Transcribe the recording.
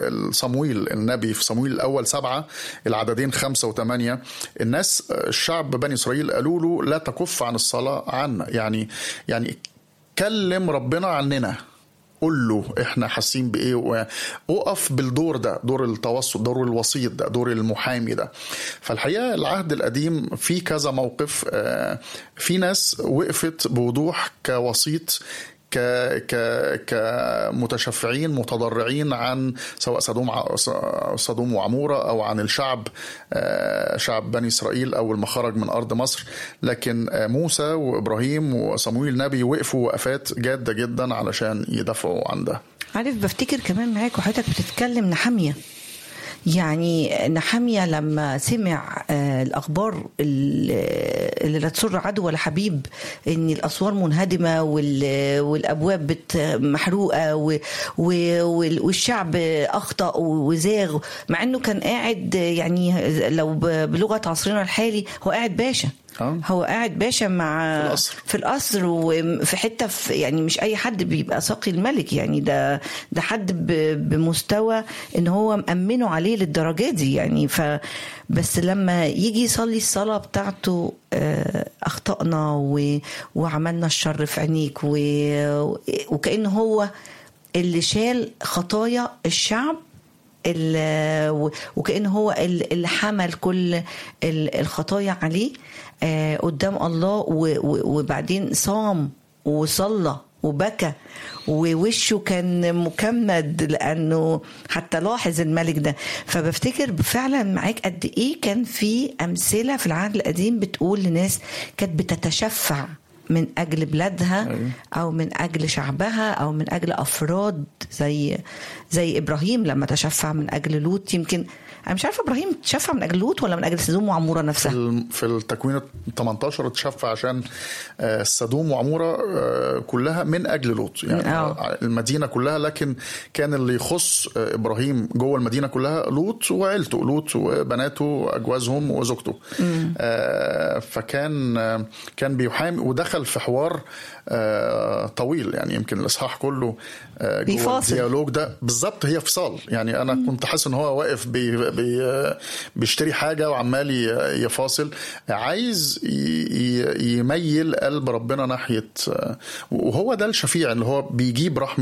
صمويل النبي في صمويل الاول سبعه العددين خمسه وثمانيه الناس الشعب بني اسرائيل قالوا له لا تكف عن الصلاه عنا يعني يعني كلم ربنا عننا قول له احنا حاسين بايه وقف بالدور ده دور التوسط دور الوسيط ده دور المحامي ده فالحقيقه العهد القديم في كذا موقف في ناس وقفت بوضوح كوسيط ك ك كمتشفعين متضرعين عن سواء صدوم صدوم وعموره او عن الشعب شعب بني اسرائيل او المخرج من ارض مصر لكن موسى وابراهيم وصمويل النبي وقفوا وقفات جاده جدا علشان يدافعوا عن ده عارف بفتكر كمان معاك وحضرتك بتتكلم نحاميه يعني نحمية لما سمع الأخبار اللي لا تسر عدو ولا حبيب إن الأسوار منهدمة والأبواب محروقة والشعب أخطأ وزاغ مع إنه كان قاعد يعني لو بلغة عصرنا الحالي هو قاعد باشا أه؟ هو قاعد باشا مع في القصر في القصر وفي حته في يعني مش اي حد بيبقى ساقي الملك يعني ده ده حد بمستوى ان هو مأمنه عليه للدرجه دي يعني ف بس لما يجي يصلي الصلاه بتاعته اخطأنا وعملنا الشر في عينيك وكأن هو اللي شال خطايا الشعب وكأن هو اللي حمل كل الخطايا عليه قدام الله وبعدين صام وصلى وبكى ووشه كان مكمد لانه حتى لاحظ الملك ده فبفتكر فعلا معاك قد ايه كان في امثله في العهد القديم بتقول لناس كانت بتتشفع من اجل بلادها او من اجل شعبها او من اجل افراد زي زي ابراهيم لما تشفع من اجل لوط يمكن انا مش عارفه ابراهيم تشفع من اجل لوط ولا من اجل سدوم وعموره نفسها في, في التكوين 18 تشفع عشان سدوم وعموره كلها من اجل لوط يعني أوه. المدينه كلها لكن كان اللي يخص ابراهيم جوه المدينه كلها لوط وعيلته لوط وبناته واجوازهم وزوجته آه فكان كان بيحامي ودخل في حوار آه طويل يعني يمكن الاصحاح كله آه جوه الديالوج ده بالظبط هي فصال يعني انا مم. كنت حاسس ان هو واقف بي بي بيشتري حاجه وعمال يفاصل عايز يميل قلب ربنا ناحيه وهو ده الشفيع اللي هو بيجيب رحمه